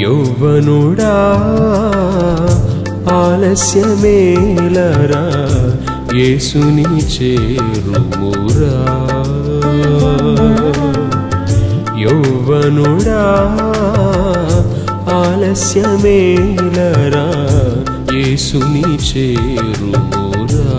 యౌవనుడా ఆలస్యమేలరా యేసుని చేరుమురా యౌవనుడా ఆలస్యమేలరా యేసుని చేరుమురా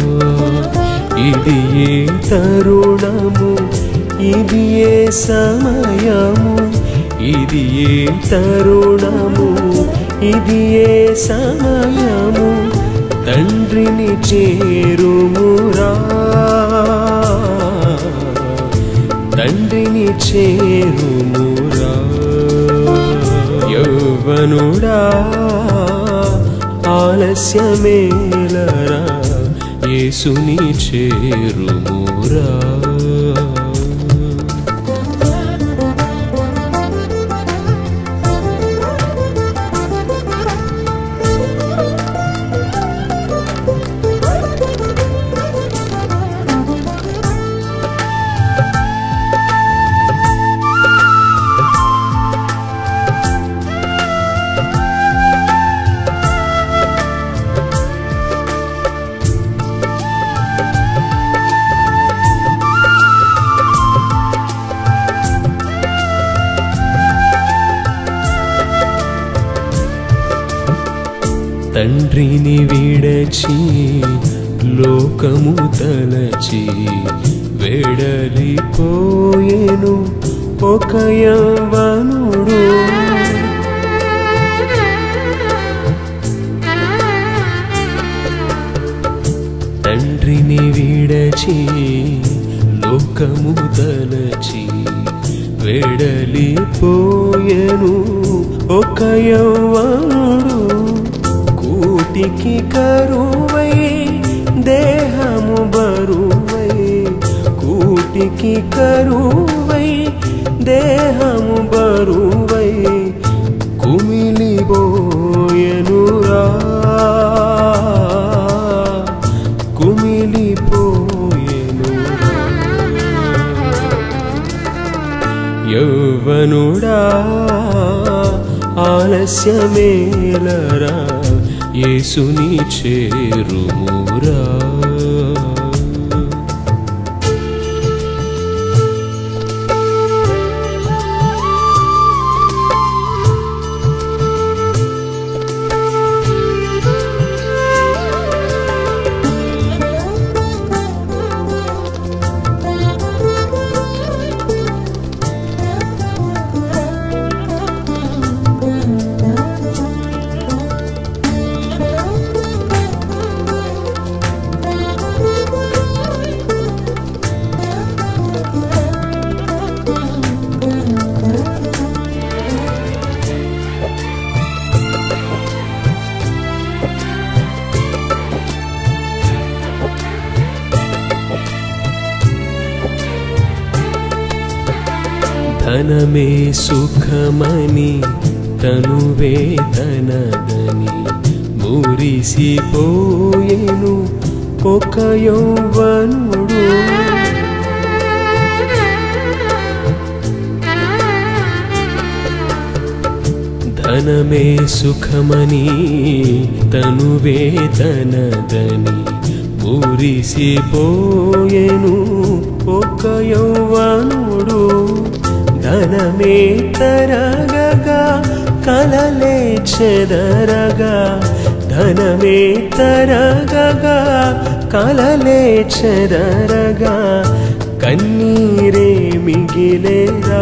ఇది ఏ తరుణము ఇది ఏ సమయము ఇది ఏ తరుణము ఇది ఏ సమయము తండ్రిని చేరుమురా తండ్రిని చేరుమురా యౌవనుడా ఆలస్యమేలరా యేసుని చేరుమురా తండ్రిని విడచి లోకము తలచి వెడలిపోయేను ఒక యవ్వనుడు తండ్రిని విడచి లోకము తలచి వెడలిపోయెను ఒక యవ్వనుడు కూటికి కరువై దేహము బరువై కూటికి కరువై దేహము బరువై కుమిలిపోయెనురా కుమిలిపోయెనురా యౌవనుడా ఆలస్యమేలరా యేసుని చేరుమురా ధనమే సుఖమని తనువే తనదని మురిసిపోయేను ఒక యౌవనుడు ధనమే సుఖమని తనువే తనదని మురిసిపోయేను ఒక యౌవనుడు ధనమే తరగగా కలలే చెదరగా ధనమే తరగగా కలలే చెదరగా కన్నీరే మిగిలేరా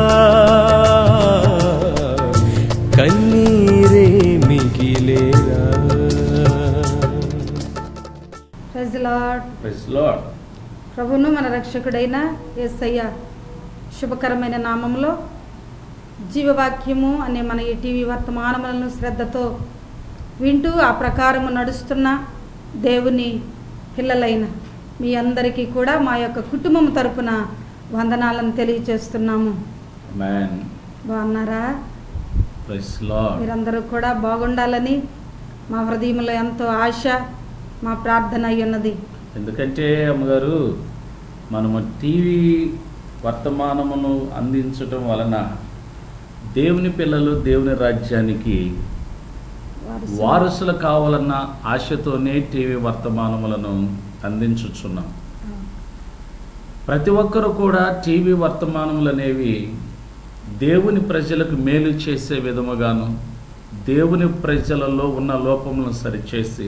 కన్నీరే మిగిలేరా ప్రైజ్ లార్డ్ ప్రైజ్ లార్డ్ ప్రభును మన రక్షకుడైన యేసయ్య శుభకరమైన నామంలో జీవవాక్యము అనే మన ఈ టీవీ వర్తమానములను శ్రద్ధతో వింటూ ఆ ప్రకారము నడుస్తున్న దేవుని పిల్లలైన మీ అందరికీ కూడా మా యొక్క కుటుంబం తరపున వందనాలను తెలియచేస్తున్నాము మ్యాన్ బాగున్నారా ప్రైజ్ లార్డ్ మీరందరూ కూడా బాగుండాలని మా హృదయంలో ఎంతో ఆశ మా ప్రార్థన అయి ఉన్నది ఎందుకంటే అమ్మగారు మనము టీవీ వర్తమానమును అందించటం వలన దేవుని పిల్లలు దేవుని రాజ్యానికి వారసులు. వారసులు కావాలన్న ఆశతోనే టీవీ వర్తమానములను అందించుచున్నాం ప్రతి ఒక్కరు కూడా టీవీ వర్తమానములు అనేవి దేవుని ప్రజలకు మేలు చేసే విధముగాను దేవుని ప్రజలలో ఉన్న లోపములను సరిచేసి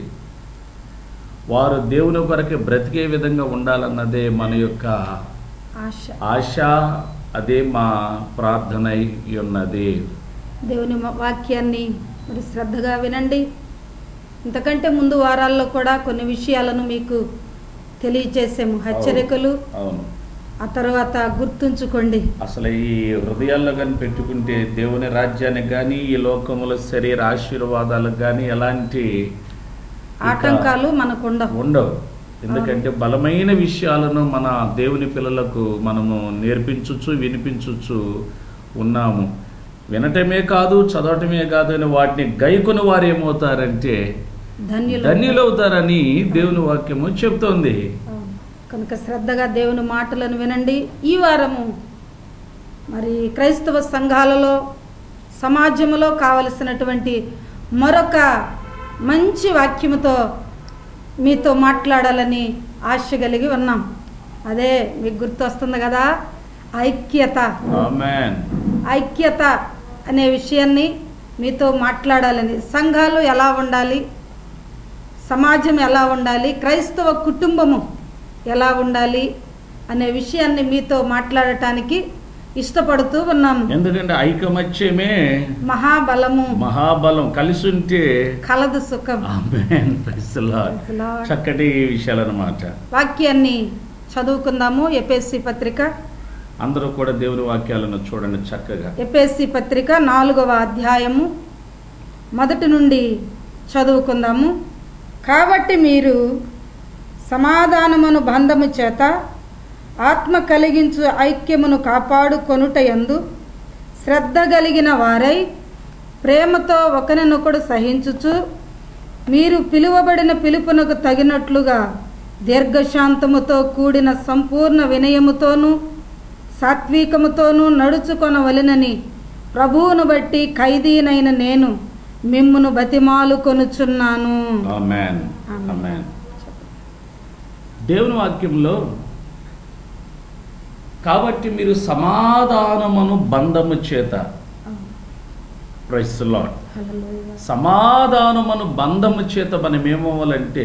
వారు దేవుని కొరకే బ్రతికే విధంగా ఉండాలన్నదే మన యొక్క ఆశ ఆశ అదే మా ప్రార్థన అయి ఉన్నది దేవుని మ- వాక్యాన్ని మరి శ్రద్ధగా వినండి ఇంతకంటే ముందు వారాల్లో కూడా కొన్ని విషయాలను మీకు తెలియజేసాము హెచ్చరికలు అవును ఆ తర్వాత గుర్తుంచుకోండి అసలు ఈ హృదయాల్లో కానీ పెట్టుకుంటే దేవుని రాజ్యానికి కానీ ఈ లోకముల శరీర ఆశీర్వాదాలకు కానీ ఎలాంటి ఇక ఆటంకాలు మనకు ఉండవు ఉండవు ఎందుకంటే బలమైన విషయాలను మన దేవుని పిల్లలకు మనము నేర్పించుచు వినిపించుచు ఉన్నాము వినటమే కాదు చదవటమే కాదు అని వాటిని గైకొని వారు ఏమవుతారంటే ధన్యులు ధన్యులవుతారని దేవుని వాక్యము చెప్తోంది అవును. కనుక శ్రద్ధగా దేవుని మాటలను వినండి ఈ వారము మరి క్రైస్తవ సంఘాలలో సమాజంలో కావలసినటువంటి మరొక మంచి వాక్యముతో మీతో మాట్లాడాలని ఆశ కలిగి ఉన్నాం అదే మీకు గుర్తొస్తుంది కదా ఐక్యత ఆమెన్ ఐక్యత అనే విషయాన్ని మీతో మాట్లాడాలని సంఘాలు ఎలా ఉండాలి సమాజం ఎలా ఉండాలి క్రైస్తవ కుటుంబము ఎలా ఉండాలి అనే విషయాన్ని మీతో మాట్లాడటానికి ఇష్టపడుతూ ఉన్నాము ఎందుకంటే ఐకమత్యమే మహాబలము మహాబలం కలిసి ఉంటే కలదు సుఖం ఆమేన్. Praise the Lord. Praise the Lord. చక్కటి విషయాలన్నమాట వాక్యాన్ని చదువుకుందాము ఎపిఎస్సి పత్రిక అందరూ కూడా దేవుని వాక్యాలను చూడండి చక్కగా ఎపిఎస్సి పత్రిక నాలుగవ అధ్యాయము మొదటి నుండి చదువుకుందాము కాబట్టి మీరు సమాధానమును బంధము చేత ఆత్మ కలిగించు ఐక్యమును కాపాడుకొనుటయందు శ్రద్ధ కలిగిన వారై ప్రేమతో ఒకరినొకడు సహించుచు మీరు పిలువబడిన పిలుపునకు తగినట్లుగా దీర్ఘశాంతముతో కూడిన సంపూర్ణ వినయముతోనూ సాత్వికముతోనూ నడుచుకొనవలెనని ప్రభువును బట్టి ఖైదీనైన నేను మిమ్మును బతిమాలు కొనుచున్నాను ఆమేన్ ఆమేన్. ఆమేన్ దేవుని వాక్యంలో కాబట్టి మీరు సమాధానమును బంధము చేత ప్రైస్ లాడ్ హల్లెలూయా. సమాధానమును బంధము చేత మనం ఏమవ్వాలంటే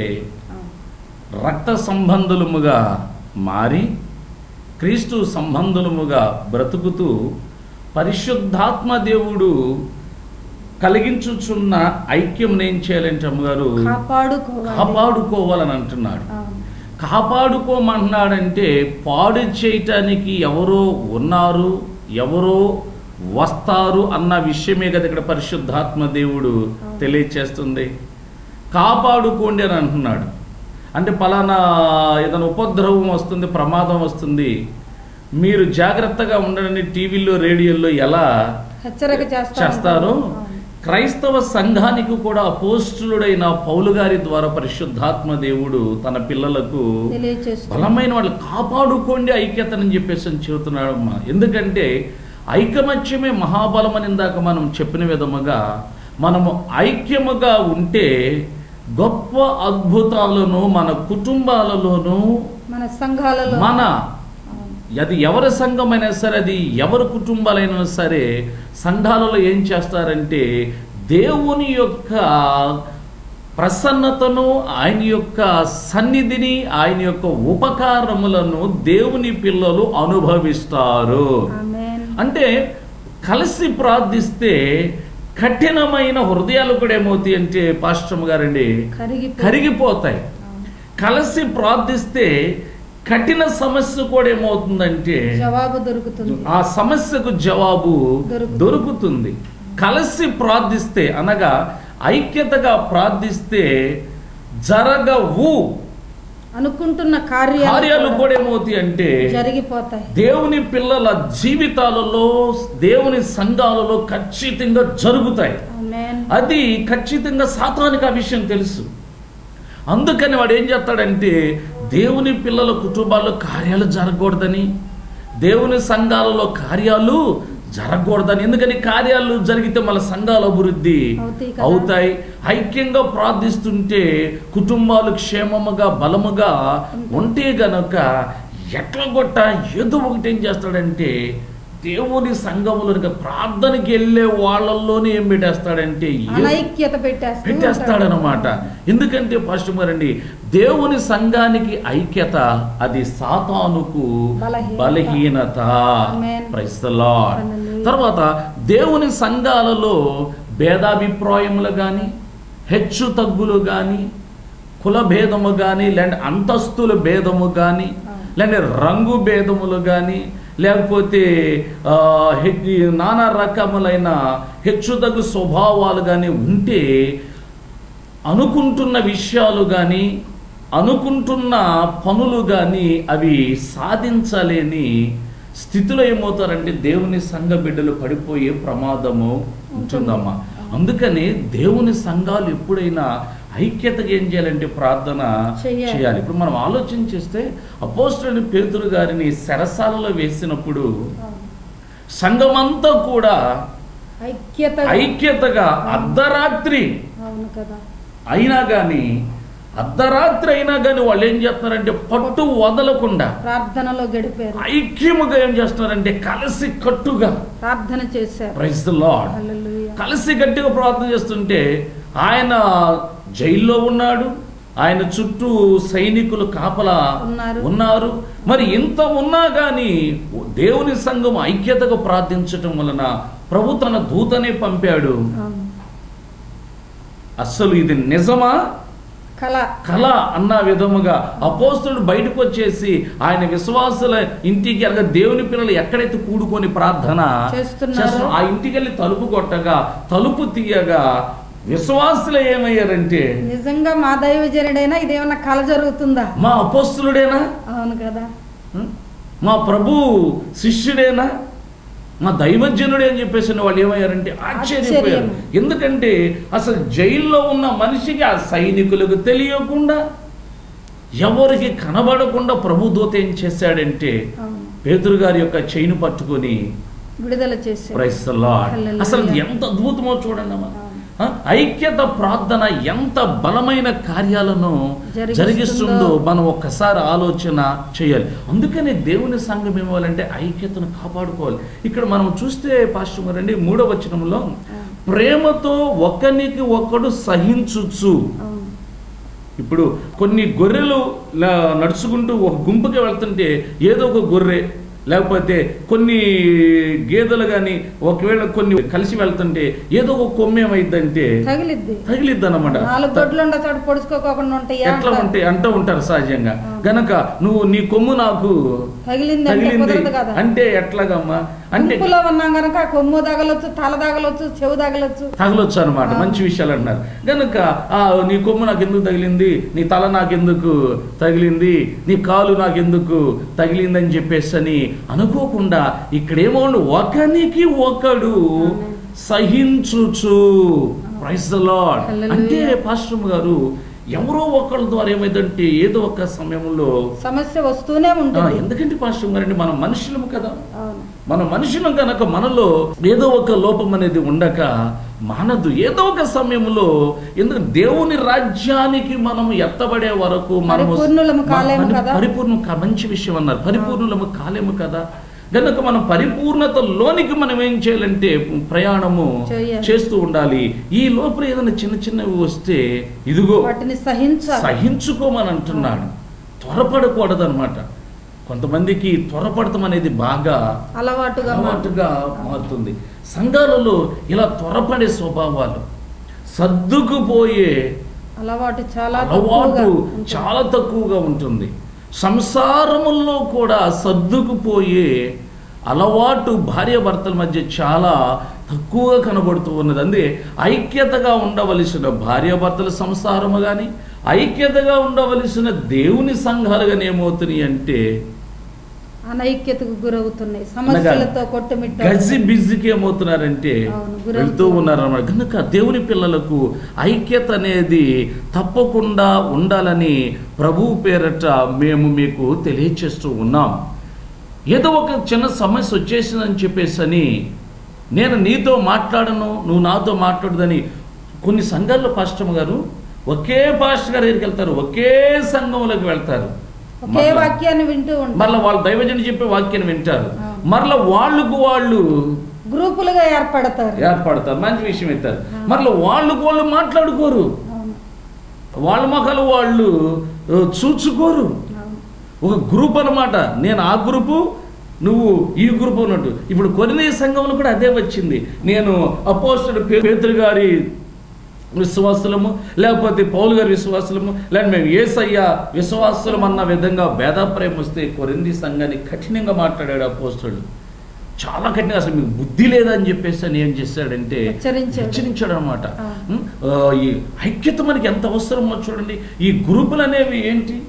రక్త సంబంధులముగా మారి క్రీస్తు సంబంధులముగా బ్రతుకుతూ పరిశుద్ధాత్మ దేవుడు కలిగించుచున్న ఐక్యం ఏం చేయాలంటే అమ్మగారు కాపాడుకోవాలి కాపాడుకోవాలని అంటున్నాడు అవును. కాపాడుకోమంటున్నాడంటే పాడు చేయటానికి ఎవరో ఉన్నారు ఎవరో వస్తారు అన్న విషయమే కదా ఇక్కడ పరిశుద్ధాత్మ దేవుడు తెలియచేస్తుంది కాపాడుకోండి అని అంటున్నాడు అంటే పలానా ఏదైనా ఉపద్రవం వస్తుంది ప్రమాదం వస్తుంది మీరు జాగ్రత్తగా ఉండడని టీవీలో రేడియోలో ఎలా హెచ్చరిక చేస్తా చేస్తారు ఉంటారు. అవును. క్రైస్తవ సంఘానికి కూడా అపోస్తులుడైన పౌలు గారి ద్వారా పరిశుద్ధాత్మ దేవుడు తన పిల్లలకు తెలియచేస్తూ బలమైన వాళ్ళు కాపాడుకోండి ఐక్యతని చెప్పేసి అని చెబుతున్నాడు అమ్మా ఎందుకంటే ఐకమత్యమే బలమని అని ఇందాక మనం చెప్పిన విధముగా మనము ఐక్యముగా ఉంటే గొప్ప అద్భుతాలను మన కుటుంబాలలోనూ మన సంఘాలలో మన అవును. అది ఎవరి సంఘమైనా సరే అది ఎవరి కుటుంబాలైనా సరే సంఘాలలో ఏం చేస్తారంటే దేవుని యొక్క ప్రసన్నతను ఆయన యొక్క సన్నిధిని ఆయన యొక్క ఉపకారములను దేవుని పిల్లలు అనుభవిస్తారు ఆమేన్. అంటే కలిసి ప్రార్థిస్తే కఠినమైన హృదయాలు కూడా ఏమవుతాయి అంటే పాస్టమ్ గారండి కరిగిపో- కరిగిపోతాయి అవును. కలిసి ప్రార్థిస్తే కఠిన సమస్య కూడా ఏమవుతుందంటే జవాబు దొరుకుతుంది ఆ సమస్యకు జవాబు దొరుకుతుంది. దొరుకుతుంది కలిసి ప్రార్థిస్తే అనగా ఐక్యతగా ప్రార్థిస్తే జరగవు అనుకుంటున్న కార్యాలు కార్యాలు కూడా కూడా ఏమవుతాయి అంటే జరిగిపోతాయి దేవుని పిల్లల జీవితాలలో దేవుని సంఘాలలో ఖచ్చితంగా జరుగుతాయి ఆమేన్. అది ఖచ్చితంగా సాతానికి ఆ విషయం తెలుసు అందుకని వాడు ఏం చేస్తాడంటే దేవుని పిల్లల కుటుంబాల్లో కార్యాలు జరగకూడదని దేవుని సంఘాలలో కార్యాలు జరగకూడదని ఎందుకని కార్యాలు జరిగితే మన సంఘాల అభివృద్ధి అవుతాయి కదా. అవుతాయి ఐక్యంగా ప్రార్థిస్తుంటే కుటుంబాలు క్షేమముగా బలముగా ఉంటే గనక ఎట్లా కొట్ట ఏదో ఒకటి ఏం చేస్తాడంటే దేవుని సంఘములో ప్రార్థనకి వెళ్ళే వాళ్ళల్లోనే ఏం పెట్టేస్తాడంటే ఏ- అనైక్యత పెట్టేస్తాడు పెట్టేస్తాడనమాట ఎందుకంటే పాస్టర్ గారండి దేవుని సంఘానికి ఐక్యత అది సాతానుకు బలహీనత. బలహీనత Amen. Praise the Lord. Hallelujah. తర్వాత దేవుని సంఘాలలో భేదాభిప్రాయములు కానీ హెచ్చు తగ్గులు కానీ కుల భేదము కానీ లేదంటే అంతస్తుల భేదము కానీ లేదంటే రంగు భేదములు కానీ లేకపోతే ఆ, హె- నానా రకములైన హెచ్చు తగ్గు స్వభావాలు కానీ ఉంటే అనుకుంటున్న విషయాలు కానీ అనుకుంటున్న పనులు కానీ అవి సాధించలేని స్థితిలో ఏమవుతారంటే దేవుని సంఘ బిడ్డలు పడిపోయే ప్రమాదము ఉంటుందమ్మా అందుకని దేవుని సంఘాలు ఎప్పుడైనా ఐక్యతగా ఏం చేయాలంటే ప్రార్థన చెయ్యాలి. చేయాలి ఇప్పుడు మనం ఆలోచన చేస్తే అపోస్టుని పేతురు గారిని సెరసాలలో వేసినప్పుడు సంఘమంతా కూడా ఐక్యత ఐక్యతగా అర్ధరాత్రి అవును కదా అయినా కానీ అర్ధరాత్రి అయినా కానీ వాళ్ళు ఏం చేస్తున్నారంటే పట్టు వదలకుండా ప్రార్థనలో గడిపారు ఐక్యముగా ఏం చేస్తున్నారంటే కలిసి కట్టుగా ప్రార్థన చేశారు ప్రైస్ ద లార్డ్ హల్లెలూయా. కలిసి గట్టిగా ప్రార్థన చేస్తుంటే ఆయన జైల్లో ఉన్నాడు ఆయన చుట్టూ సైనికులు కాపలా ఉన్నారు. ఉన్నారు మరి ఇంత ఉన్నా కానీ దేవుని సంఘం ఐక్యతగా ప్రార్థించటం వలన ప్రభు తన దూతనే పంపాడు అవును. అస్సలు ఇది నిజమా కళ కళ అన్న విధముగా అపోస్తుడు బయటకు వచ్చేసి ఆయన విశ్వాసుల ఇంటికి అనగా దేవుని పిల్లలు ఎక్కడైతే కూడుకొని ప్రార్థన చేస్తున్నారో. చేస్తున్నారో ఆ ఇంటికి వెళ్ళి తలుపు కొట్టగా తలుపు తీయగా విశ్వాసులు ఏమయ్యారంటే నిజంగా మా దైవజనుడైనా ఇదేమన్నా కళ జరుగుతుందా మా అపోస్తులుడేనా అవును కదా హ్మ్? మా ప్రభు శిష్యుడేనా మా దైవజనుడే అని చెప్పేసి వాళ్ళు ఏమయ్యారంటే ఆశ్చర్యపోయారు ఆశ్చర్యం. ఎందుకంటే అసలు జైల్లో ఉన్న మనిషికి ఆ సైనికులకు తెలియకుండా ఎవరికి కనబడకుండా ప్రభు దూత ఏం చేశాడంటే అవును పేతురు గారి యొక్క చైను పట్టుకొని విడుదల చేశారు ప్రైస్ ద లార్డ్. Hallelujah. అసలు ఎంత అద్భుతమో చూడండి అమ్మా అవును. ఆ, ఐక్యత ప్రార్థన ఎంత బలమైన కార్యాలను జరిగిస్తుందో. జరిగిస్తుందో మనం ఒక్కసారి ఆలోచన చేయాలి అందుకని దేవుని సంఘం ఏమవ్వాలంటే ఐక్యతను కాపాడుకోవాలి ఇక్కడ మనం చూస్తే పాస్టర్ గారండి మూడవ వచనంలో ప్రేమతో ఒకనికి ఒకడు సహించుచు అవును ఇప్పుడు కొన్ని గొర్రెలు ల- నడుచుకుంటూ ఒక గుంపుకి వెళ్తుంటే ఏదో ఒక గొర్రె లేకపోతే కొన్ని గేదెలు కానీ ఒకవేళ కొన్ని కలిసి వెళ్తుంటే ఏదో ఒక కొమ్మ ఏమైందంటే తగిలిద్ది తగిలిద్ది అనమాట నాలుగు దొడ్లు ఉండే చోట పొడుచుకోకుండా ఉంటాయా ఎట్లా ఉంటే అంటూ ఉంటారు సహజంగా గనక నువ్వు నీ కొమ్ము నాకు తగిలింది అంటే తగిలింది కుదరదు కదా అంటే ఎట్లాగమ్మా అంటే గుంపులో ఉన్నాం గనక కొమ్ము తగలొచ్చు తల తగలొచ్చు చెవు తగలొచ్చు తగలొచ్చు అనమాట మంచి విషయాలు అంటున్నారు గనుక ఆ నీ కొమ్ము నాకు ఎందుకు తగిలింది నీ తల నాకెందుకు తగిలింది నీ కాలు నాకెందుకు తగిలిందని చెప్పేసి అని అనుకోకుండా ఇక్కడేమో ఒకనికి ఒకడు సహించుచు ప్రైస్ ద లార్డ్ Hallelujah. అంటే పాస్టర్ గారు ఎవరో ఒకళ్ళ ద్వారా ఏమైందంటే ఏదో ఒక సమయంలో సమస్య వస్తూనే ఆ, ఉంటుంది ఎందుకంటే పాస్టర్ గారండి మనం మనుషులము కదా అవును మన మనుషులం కనుక మనలో ఏదో ఒక లోపం అనేది ఉండక మానదు ఏదో ఒక సమయంలో ఎందుకు దేవుని రాజ్యానికి మనం ఎత్తబడే వరకు మనము పరిపూర్ణులము కాలేము మన- కదా. పరిపూర్ణం కా- మంచి విషయం అన్నారు పరిపూర్ణులము కాలేము కదా గనుక మనం పరిపూర్ణత లోనికి మనం ఏం చేయాలంటే ప్రయాణము చేయాలి. చేస్తూ ఉండాలి ఈ లోపల ఏదైనా చిన్న చిన్నవి వస్తే ఇదిగో వాటిని సహించాలి సహించుకోమని అంటున్నాడు త్వరపడకూడదు అనమాట కొంతమందికి త్వరపడటం అనేది బాగా అలవాటుగా మారు- అలవాటుగా మారుతుంది సంఘాలలో ఇలా త్వరపడే స్వభావాలు సర్దుకుపోయే అలవాటు చాలా అలవాటు తక్కువగా ఉంటుంది. చాలా తక్కువగా ఉంటుంది సంసారముల్లో కూడా సర్దుకుపోయే అలవాటు భార్యాభర్తల మధ్య చాలా తక్కువగా కనబడుతూ ఉన్నది అందే ఐక్యతగా ఉండవలసిన భార్యాభర్తల సంసారము కానీ ఐక్యతగా ఉండవలసిన దేవుని సంఘాలు కానీ ఏమవుతున్నాయి అంటే అనైక్యతకు గురవుతున్నాయి సమస్యలతో కొట్టుమిట్ట గజి బిజికి ఏమవుతున్నారంటే అవును, గురవుతూ వెళ్తూ ఉన్నారన్నమాట కనుక దేవుని పిల్లలకు ఐక్యత అనేది తప్పకుండా ఉండాలని ప్రభు పేరట మేము మీకు తెలియచేస్తూ ఉన్నాం ఏదో ఒక చిన్న సమస్య వచ్చేసిందని చెప్పేసి అని నేను నీతో మాట్లాడను నువ్వు నాతో మాట్లాడదని కొన్ని సంఘాల్లో పాస్టమ్ గారు ఒకే పాస్టర్ గారి దగ్గరికి వెళ్తారు ఒకే సంఘంలోకి వెళ్తారు ఒకే మరలా- వాక్యాన్ని వింటూ ఉంటారు మరలా వాళ్ళు దైవజన చెప్పే వాక్యాన్ని వింటారు ఆ. మరలా వాళ్ళకు వాళ్ళు గ్రూపులుగా ఏర్పడతారు ఏర్పడతారు మంచి విషయం ఇస్తారు మరలా వాళ్ళకు వాళ్ళు మాట్లాడుకోరు అవును వాళ్ళ మొఖాలు వాళ్ళు ఆ, చూచుకోరు అవును ఒక గ్రూప్ అన్నమాట నేను ఆ గ్రూపు నువ్వు ఈ గ్రూప్ ఉన్నట్టు ఇప్పుడు కొన్ని సంఘంలో కూడా అదే వచ్చింది నేను అపోస్టెడ్ పేతురు గారి విశ్వాసులము లేకపోతే పౌలు గారి విశ్వాసులము లేకపోతే మేము ఏసయ్య విశ్వాసులం అన్న విధంగా భేదాప్రాయం వస్తే కొరింది సంఘాన్ని కఠినంగా మాట్లాడాడు అపోస్తుడు చాలా కఠినంగా అసలు మీకు బుద్ధి లేదని చెప్పేసి అని ఏం చేశాడంటే హెచ్చరించాడు. హెచ్చరించాడు అనమాట ఆ. ఈ ఐక్యత మనకి ఎంత అవసరమో చూడండి ఈ గ్రూపులు అనేవి ఏంటి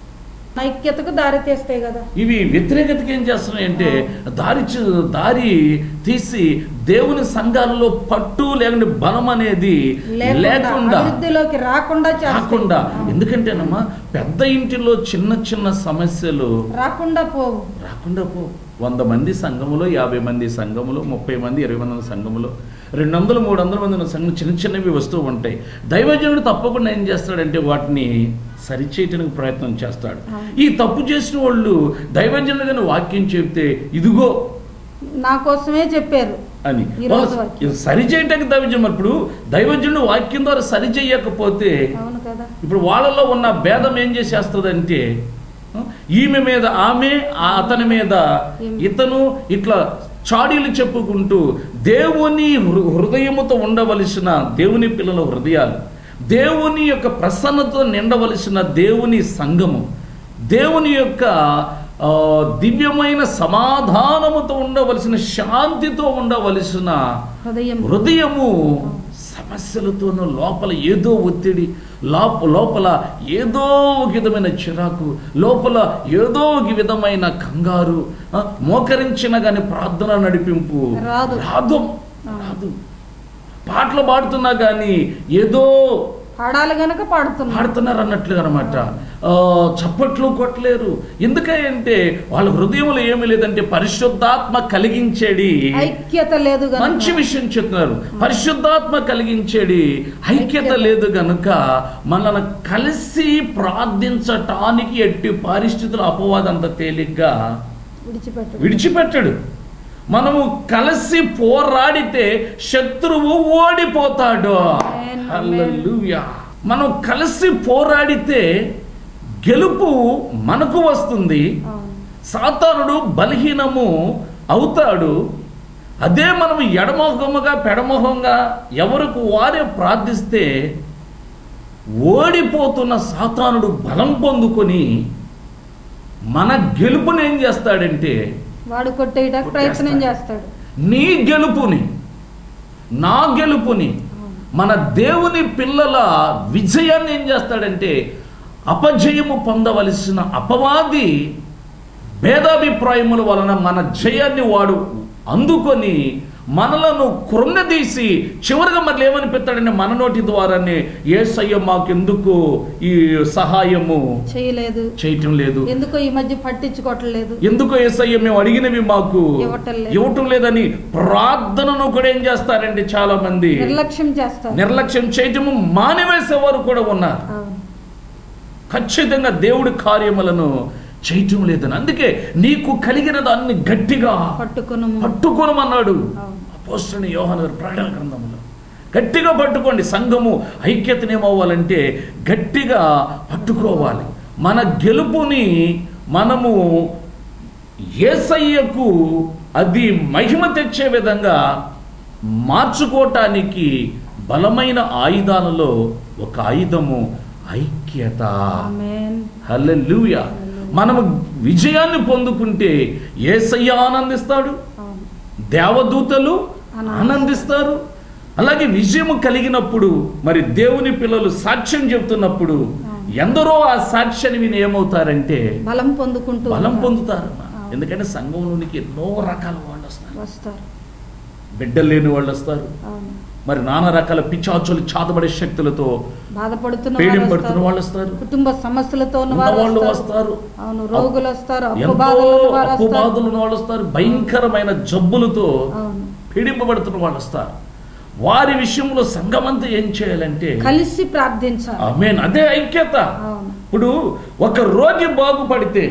ఐక్యతకు దారి తీస్తాయి కదా ఇవి వ్యతిరేకతకి ఏం చేస్తున్నాయంటే దారి చు- దారి తీసి దేవుని సంఘాలలో పట్టు లేకుంటే బలం అనేది లేకుండా లేకుండా అభివృద్ధిలోకి రాకుండా చేస్తాయి. కాకుండా అవును. ఎందుకంటేనమ్మా పెద్ద ఇంటిలో చిన్న చిన్న సమస్యలు రాకుండా పోవు రాకుండా పో వంద మంది సంఘములో యాభై మంది సంఘములో ముప్పై మంది ఇరవై మంది సంఘములో రెండు వందలు మూడు వందల మంది ఉన్న సంఘం చిన్న చిన్నవి వస్తూ ఉంటాయి దైవజనుడు తప్పకుండా ఏం చేస్తాడంటే వాటిని సరిచేయటానికి ప్రయత్నం చేస్తాడు అవును. ఈ తప్పు చేసిన వాళ్ళు దైవజనుడు కానీ వాక్యం చెప్తే ఇదిగో నా కోసమే చెప్పారు అని ఈ రోజు వాళ్ళు వాక్యం. సరి చేయటానికి దైవజనం ఇప్పుడు దైవజనుడు వాక్యం ద్వారా సరి చేయకపోతే అవును కదా ఇప్పుడు వాళ్ళలో ఉన్న భేదం ఏం చేసేస్తుందంటే ఆ, ఈమె మీద ఆమె ఆ అతని మీద ఈమె. ఇతను ఇట్లా చాడీలు చెప్పుకుంటూ దేవుని హృ- హృదయముతో ఉండవలసిన దేవుని పిల్లల హృదయాలు దేవుని యొక్క ప్రసన్నతో నిండవలసిన దేవుని సంఘము దేవుని యొక్క ఆ, దివ్యమైన సమాధానముతో ఉండవలసిన శాంతితో ఉండవలసిన హృదయం హృదయము సమస్యలతోనూ లోపల ఏదో ఒత్తిడి లోప లోపల ఏదో ఒక విధమైన చిరాకు లోపల ఏదో ఒక విధమైన కంగారు ఆ, మోకరించిన గాని ప్రార్థన నడిపింపు రాదు. రాదు ఆ. రాదు పాటలు పాడుతున్నా కానీ ఏదో పాడాలి గనక పాడుతున్నారు పాడుతున్నారు అన్నట్లుగా అనమాట చప్పట్లు కొట్టలేరు ఎందుకంటే వాళ్ళ హృదయంలో ఏమీ లేదంటే పరిశుద్ధాత్మ కలిగించేది ఐక్యత లేదు గనక మంచి విషయం చెప్తున్నారు పరిశుద్ధాత్మ కలిగించేది ఐక్యత లేదు గనుక మనల్ని కలిసి ప్రార్థించటానికి ఎట్టి పరిస్థితులు అపవాదంత తేలిగ్గా విడిచిపెట్టు విడిచిపెట్టడు మనము కలిసి పోరాడితే శత్రువు ఓడిపోతాడు Amen. హల్లెలూయా మనం కలిసి పోరాడితే గెలుపు మనకు వస్తుంది అవును. సాతానుడు బలహీనము అవుతాడు అదే మనం ఎడమొహముగా పెడమొహంగా ఎవరికి వారే ప్రార్థిస్తే ఓడిపోతున్న సాతానుడు బలం పొందుకొని మన గెలుపుని ఏం చేస్తాడంటే వాడు కొట్టేయడానికి ప్రయత్నం చేస్తాడు నీ గెలుపుని నా గెలుపుని మన దేవుని పిల్లల విజయాన్ని ఏం చేస్తాడంటే అపజయము పొందవలసిన అపవాది భేదాభిప్రాయముల వలన మన జయాన్ని వాడు అందుకొని మనలను కృంగదీసి చివరిగా మరి ఏమని పెడతాడంటే మన నోటి ద్వారానే ఏసయ్య మాకెందుకు ఈ సహాయము చేయలేదు చేయటం లేదు ఎందుకో ఈ మధ్య పట్టించుకోవట్లేదు ఎందుకు ఏసయ్య మేము అడిగినవి మాకు ఇవ్వటం లేదు. ఇవ్వటం లేదని ప్రార్థనను కూడా ఏం చేస్తారంటే చాలా మంది నిర్లక్ష్యం చేస్తారు నిర్లక్ష్యం చేయటము మానివేసేవారు కూడా ఉన్నారు అవును. ఖచ్చితంగా దేవుడి కార్యములను చేయటం లేదని అందుకే నీకు కలిగిన దాన్ని గట్టిగా పట్టుకును పట్టుకోనమన్నాడు అవును. అపోస్తుని యోహాను గారి ప్రకటన గ్రంథంలో గట్టిగా పట్టుకోండి సంఘము ఐక్యతనేమవ్వాలంటే గట్టిగా పట్టుకోవాలి మన గెలుపుని మనము ఏసయ్యకు అది మహిమ తెచ్చే విధంగా మార్చుకోవటానికి బలమైన ఆయుధాలలో ఒక ఆయుధము ఐక్యత ఆమేన్. హల్లెలూయా మనము విజయాన్ని పొందుకుంటే ఏసయ్య ఆనందిస్తాడు అవును. దేవదూతలు ఆనందిస్తారు. ఆనందిస్తారు అలాగే విజయము కలిగినప్పుడు మరి దేవుని పిల్లలు సాక్ష్యం చెబుతున్నప్పుడు ఎందరో ఆ సాక్ష్యాన్ని విని ఏమవుతారంటే బలం పొందుకుంటూ బలం ఉంటారు. పొందుతారు అవును. ఎందుకంటే సంఘంలోనికి ఎన్నో రకాల వాళ్ళు వస్తారు వస్తారు బిడ్డలు లేని వాళ్ళు వస్తారు అవును మరి నానా రకాల పిచాచులు చాతబడే శక్తులతో బాధపడుతున్న వారు పీడింపడుతున్న వస్తారు. వాళ్ళు వస్తారు కుటుంబ సమస్యలతో ఉన్న ఉన్న వారు వాళ్ళు వస్తారు. వస్తారు అవును రోగులు వస్తారు అప్పు ఎంతో బాధలు ఉన్న వారు అప్పు వస్తారు. బాధలు ఉన్న వాళ్ళు వస్తారు భయంకరమైన జబ్బులతో అవును పీడింపబడుతున్న వాళ్ళు వస్తారు వారి విషయంలో సంఘమంతా ఏం చేయాలంటే కలిసి ప్రార్థించాలి ఆమేన్ అదే ఐక్యత అవును ఇప్పుడు ఒక రోగి బాగుపడితే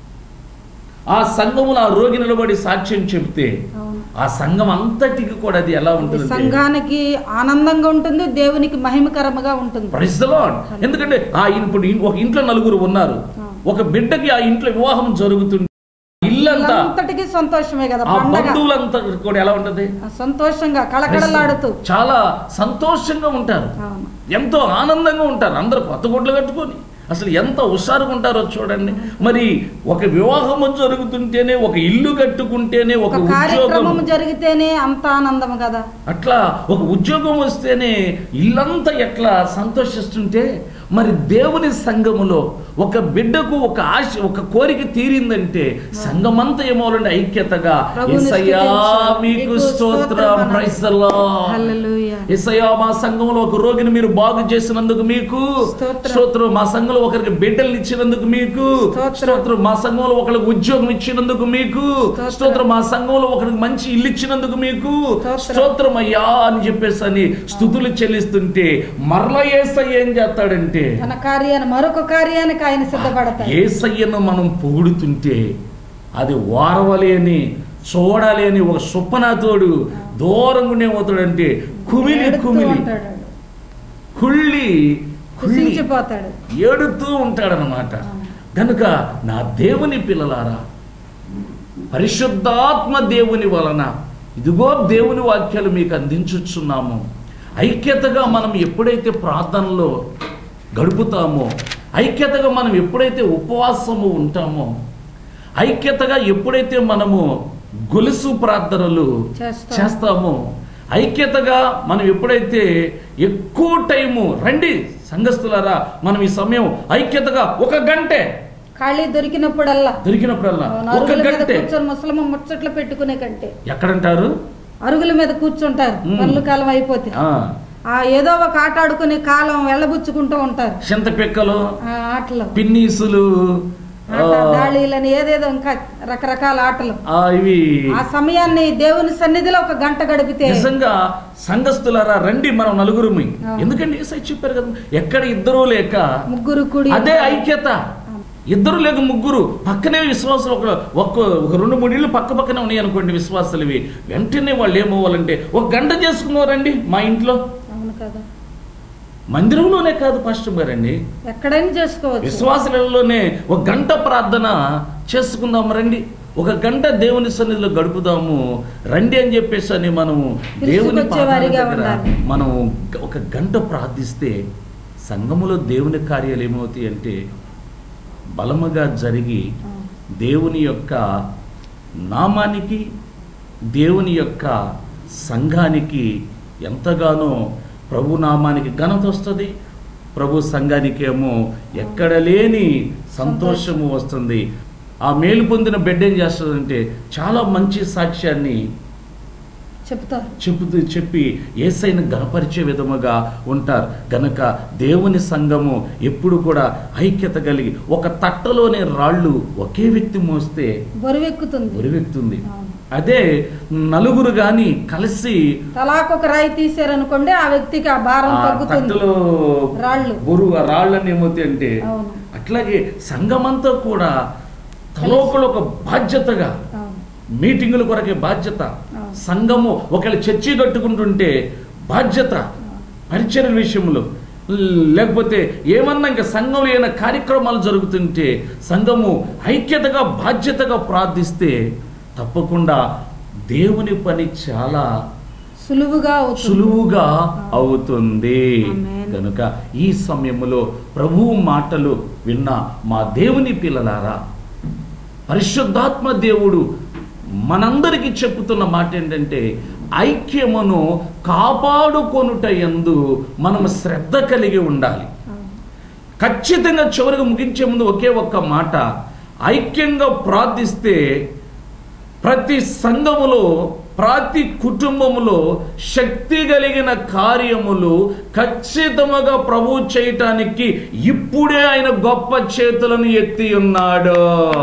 ఆ సంఘములో ఆ రోగి నిలబడి సాక్ష్యం చెబితే అవును ఆ సంఘం అంతటికి కూడా అది ఎలా ఇది ఉంటుంది సంఘానికి ఆనందంగా ఉంటుంది దేవునికి మహిమకరముగా ఉంటుంది ప్రైజ్ ద లార్డ్ ఎందుకంటే ఆ ఇన్- ఇప్పుడు ఇన్- ఒక ఇంట్లో నలుగురు ఉన్నారు ఒక బిడ్డకి ఆ ఇంట్లో వివాహం జరుగుతుంది ఇల్లంతా అంతటికి సంతోషమే కదా ఆ పండగ బంధువులంతా కూడా ఎలా ఉంటది ఆ సంతోషంగా కళకళలాడుతూ చాలా సంతోషంగా ఉంటారు అవును ఎంతో ఆనందంగా ఉంటారు అందరు కొత్త గుడ్లు కట్టుకొని అసలు ఎంత హుషారుగా ఉంటారో చూడండి మరి ఒక వివాహము జరుగుతుంటేనే ఒక ఇల్లు కట్టుకుంటేనే ఒక ఒక ఉద్యోగం కార్యక్రమం జరిగితేనే అంత ఆనందం కదా అట్లా ఒక ఉద్యోగం వస్తేనే ఇల్లంతా ఎట్లా సంతోషిస్తుంటే మరి దేవుని సంఘములో ఒక బిడ్డకు ఒక ఆశ ఒక కోరిక తీరిందంటే సంఘమంతా ఏమోలండి ఐక్యతగా ప్రభువుని ఎస్సయ్యా స్తుతించాలి. మీకు మీకు స్తోత్రం స్తోత్రం ప్రైజ్ ద లార్డ్. హల్లెలూయా ఎస్సయ్యా మా సంఘంలో ఒక రోగిని మీరు బాగు చేసినందుకు మీకు స్తోత్రం. స్తోత్రం మా సంఘంలో ఒకరికి బిడ్డలు ఇచ్చినందుకు మీకు స్తోత్రం. స్తోత్రం మా సంఘంలో ఒకరికి ఉద్యోగం ఇచ్చినందుకు మీకు స్తోత్రం. స్తోత్రం మా సంఘంలో ఒకరికి మంచి ఇల్లు ఇచ్చినందుకు మీకు స్తోత్రం. స్తోత్రం అయ్యా అని చెప్పేసి అని స్థుతులు చెల్లిస్తుంటే మరలా ఏసయ్య ఏం చేస్తాడంటే తన కార్యాన్ని మరొక కార్యానికి ఆయన సిద్ధపడతాయి ఏసయ్యను మనం పొగుడుతుంటే అది వారవలేని చూడలేని ఒక సుప్పనాథోడు దూరంగానే పోతాడంటే కుమిలి ఏడుస్తూ కుమిలి ఉంటాడు కుళ్ళి కుళ్ళి కుసించిపోతాడు ఏడుతూ ఉంటాడనమాట కనుక నా దేవుని పిల్లలారా పరిశుద్ధాత్మ దేవుని వలన ఇదిగో దేవుని వాక్యాలు మీకు అందించుచున్నాము ఐక్యతగా మనం ఎప్పుడైతే ప్రార్థనలో గడుపుతామో ఐక్యతగా మనం ఎప్పుడైతే ఉపవాసము ఉంటామో ఐక్యతగా ఎప్పుడైతే మనము గొలుసు ప్రార్థనలు చేస్తాం. చేస్తామో ఐక్యతగా మనం ఎప్పుడైతే ఎక్కువ టైము రండి సంఘస్థులారా మనం ఈ సమయం ఐక్యతగా ఒక గంటే ఖాళీ దొరికినప్పుడల్లా దొరికినప్పుడల్లా ఒక అరుగుల మీద గంటే కూర్చొని ముసలమ్మ ముచ్చట్లు పెట్టుకునే కంటే ఎక్కడంటారు అరుగుల మీద కూర్చుంటారు మ్మ్. పనులు కాలం అయిపోతే ఆ, ఆ ఏదో ఒక ఆట ఆడుకునే కాలం వెళ్ళబుచ్చుకుంటూ ఉంటారు చింతపిక్కలు ఆ ఆటలు పిన్నీసులు ఆ, ఆట దాళీలని ఏదేదో ఇంకా రకరకాల ఆటలు ఆ, ఇవి ఆ సమయాన్ని దేవుని సన్నిధిలో ఒక గంట గడిపితే నిజంగా సంఘస్థులారా రండి మనం నలుగురు ఆ. ఎందుకంటే ఏసై చెప్పారు కదా ఎక్కడ ఇద్దరు లేక ముగ్గురు కుడి అదే ఐక్యత ఇద్దరు లేక ముగ్గురు పక్కనే విశ్వాసాలు ఒక ఒక్క ఒక రెండు మూడు ఇళ్ళు పక్క పక్కనే ఉన్నాయి అనుకోండి విశ్వాసాలు ఇవి వెంటనే వాళ్ళు ఏమవ్వాలంటే ఒక గంట చేసుకున్నారండి మా ఇంట్లో అవును కదా మందిరంలోనే కాదు పాస్టర్ గారండి ఎక్కడైనా చేసుకోవచ్చు విశ్వాసాలలోనే ఒక గంట ప్రార్థన చేసుకుందాం రండి ఒక గంట దేవుని సన్నిధిలో గడుపుదాము రండి అని చెప్పేసి అని మనము దేవుని పాదాల పిలుచుకొచ్చేవారిగా దగ్గర ఉండాలి. మనం ఒక గంట ప్రార్థిస్తే సంఘములో దేవుని కార్యాలు ఏమవుతాయి అంటే బలముగా జరిగి ఆ. దేవుని యొక్క నామానికి దేవుని యొక్క సంఘానికి ఎంతగానో ప్రభు నామానికి ఘనత వస్తుంది ప్రభు సంఘానికి ఏమో ఎక్కడ లేని సంతోషము వస్తుంది ఆ మేలు పొందిన బిడ్డ ఏం చేస్తుందంటే చాలా మంచి సాక్ష్యాన్ని చెప్తారు చెబుతూ చెప్పి ఏసైన గణపరిచే విధముగా ఉంటారు గనక దేవుని సంఘము ఎప్పుడు కూడా ఐక్యత కలిగి ఒక తట్టలోనే రాళ్ళు ఒకే వ్యక్తి మోస్తే బరువెక్కుతుంది ఉరివెక్కుతుంది అవును. అదే నలుగురు గాని కలిసి తలాకొక రాయి తీసారనుకోండి ఆ వ్యక్తికి ఆ భారం ఆ తగ్గుతుంది తట్టలో రాళ్ళు. బరువు ఆ రాళ్ళని ఏమవుతాయి అంటే అవును అట్లాగే సంఘమంతా తలోకలు ఒక బాధ్యతగా అవును మీటింగుల కొరకే బాధ్యత అవును. సంఘము ఒకవేళ చర్చి కట్టుకుంటుంటే బాధ్యత పరిచర్య విషయంలో లేకపోతే ఏమన్నా ఇంకా సంఘంలో ఏమైనా కార్యక్రమాలు జరుగుతుంటే సంఘము ఐక్యతగా బాధ్యతగా ప్రార్థిస్తే తప్పకుండా దేవుని పని చాలా సులువుగా అవుతుంది సులువుగా అవుతుంది ఆమేన్. కనుక ఈ సమయంలో ప్రభువు మాటలు విన్న మా దేవుని పిల్లలారా పరిశుద్ధాత్మ దేవుడు మనందరికీ చెప్పుతున్న మాట ఏంటంటే ఐక్యమును కాపాడుకొనుట యందు మనం శ్రద్ధ కలిగి ఉండాలి అవును. ఖచ్చితంగా చివరికి ముగించే ముందు ఒకే ఒక్క మాట ఐక్యంగా ప్రార్థిస్తే ప్రతి సంఘములో ప్రతి కుటుంబములో శక్తి కలిగిన కార్యములు ఖచ్చితముగా ప్రభు చేయటానికి ఇప్పుడే ఆయన గొప్ప చేతులను ఎత్తి ఉన్నాడు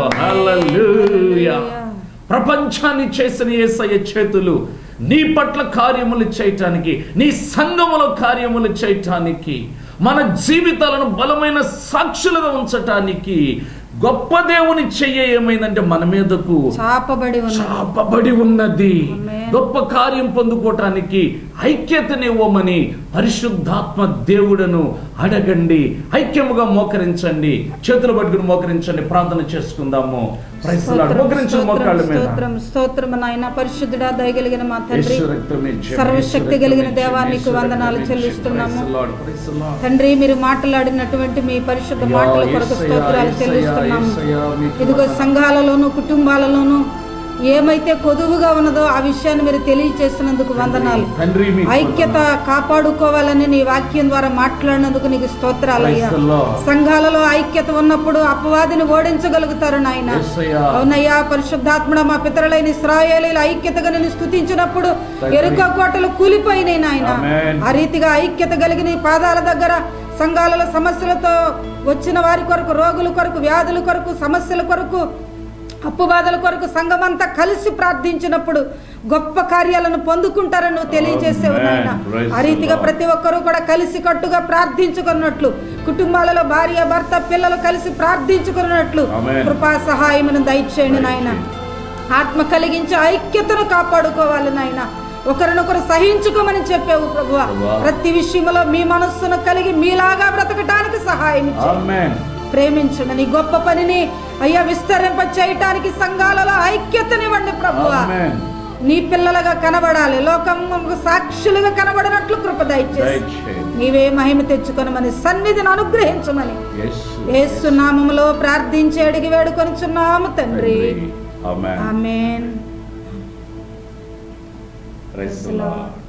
హల్లెలూయా ప్రపంచాన్ని చేసిన యేసయ్య చేతులు నీ పట్ల కార్యములు చేయటానికి నీ సంఘములో కార్యములు చేయటానికి మన జీవితాలను బలమైన సాక్షులుగా ఉంచటానికి గొప్ప దేవుని చెయ్య ఏమైందంటే మన మీదకు చాపబడి ఉన్నది చాపబడి ఉన్నది ఆమేన్. గొప్ప కార్యం పొందుకోవటానికి ఐక్యతనివ్వమని పరిశుద్ధాత్మ దేవుడను అడగండి ఐక్యముగా మోకరించండి చేతులు పట్టుకుని మోకరించండి ప్రార్థన చేసుకుందాము Praise the Lord. స్తోత్రం, మోకరించు మోకాళ్ళ స్తోత్రం, మీద స్తోత్రం స్తోత్రం నాయన పరిశుద్ధుడా దయగలిగిన మా తండ్రి యేసు రక్తమే జయం, సర్వశక్తి యేసు కలిగిన రక్తమే దేవా జయం, నీకు యేసు వందనాలు రక్తమే చెల్లిస్తున్నాము. జయం. Praise the Lord, praise the Lord. తండ్రి మీరు మాట్లాడినటువంటి మీ పరిశుద్ధ అయ్యా, మాటల కొరకు యేసయ్యా, స్తోత్రాలు యేసయ్యా, చెల్లిస్తున్నాము యేసయ్యా, మీకు ఇదిగో వందనాలు. సంఘాలలోను కుటుంబాలలోను ఏమైతే కొదువుగా ఉన్నదో ఆ విషయాన్ని మీరు తెలియచేసినందుకు వందనాలు తండ్రి మీకు ఐక్యత కాపాడుకోవాలని నీ వాక్యం ద్వారా మాట్లాడినందుకు నీకు స్తోత్రాలయ్యా Praise the Lord. సంఘాలలో ఐక్యత ఉన్నప్పుడు అపవాదిని ఓడించగలుగుతారు నాయన యేసయ్యా. అవునయ్యా పరిశుద్ధాత్మడ మా పితరులైన ఇస్రాయేలీల ఐక్యతగా నేను స్థుతించినప్పుడు తండ్రి. ఎరుక కోటలు కూలిపోయినాయి నాయన ఆమేన్. ఆ రీతిగా ఐక్యత కలిగిన ఈ పాదాల దగ్గర సంఘాలలో సమస్యలతో వచ్చిన వారి కొరకు రోగుల కొరకు వ్యాధుల కొరకు సమస్యల కొరకు అప్పు బాధల కొరకు సంఘమంతా కలిసి ప్రార్థించినప్పుడు గొప్ప కార్యాలను పొందుకుంటారని నువ్వు తెలియజేసేవు Amen. నాయన Praise ఆ రీతిగా the Lord. ప్రతి ఒక్కరూ కూడా కలిసి కట్టుగా ప్రార్థించుకున్నట్లు కుటుంబాలలో భార్య భర్త పిల్లలు కలిసి ప్రార్థించుకున్నట్లు Amen. కృపా సహాయమును దయచేయండి నాయన ఆత్మ కలిగించి ఐక్యతను కాపాడుకోవాలి నాయన ఒకరినొకరు సహించుకోమని చెప్పావు ప్రభు ప్రభువా. ప్రతి విషయంలో మీ మనస్సును కలిగి మీలాగా బ్రతకటానికి సహాయం ఇచ్చేయి. ఆమేన్ ప్రేమించండి నీ గొప్ప పనిని అయ్యా విస్తరింప చేయటానికి సంఘాలలో ఐక్యతనివ్వండి ప్రభు ఆమేన్ నీ పిల్లలుగా కనబడాలి లోకం సాక్షులుగా కనబడినట్లు కృప దయచేసి దయచేయండి. నీవే మహిమ తెచ్చుకొనమని సన్నిధిని అనుగ్రహించమని యేసు యేసు నామములో ప్రార్థించి అడిగి వేడుకొనిచున్నాము తండ్రి ఆమేన్ ఆమేన్ Praise the Lord.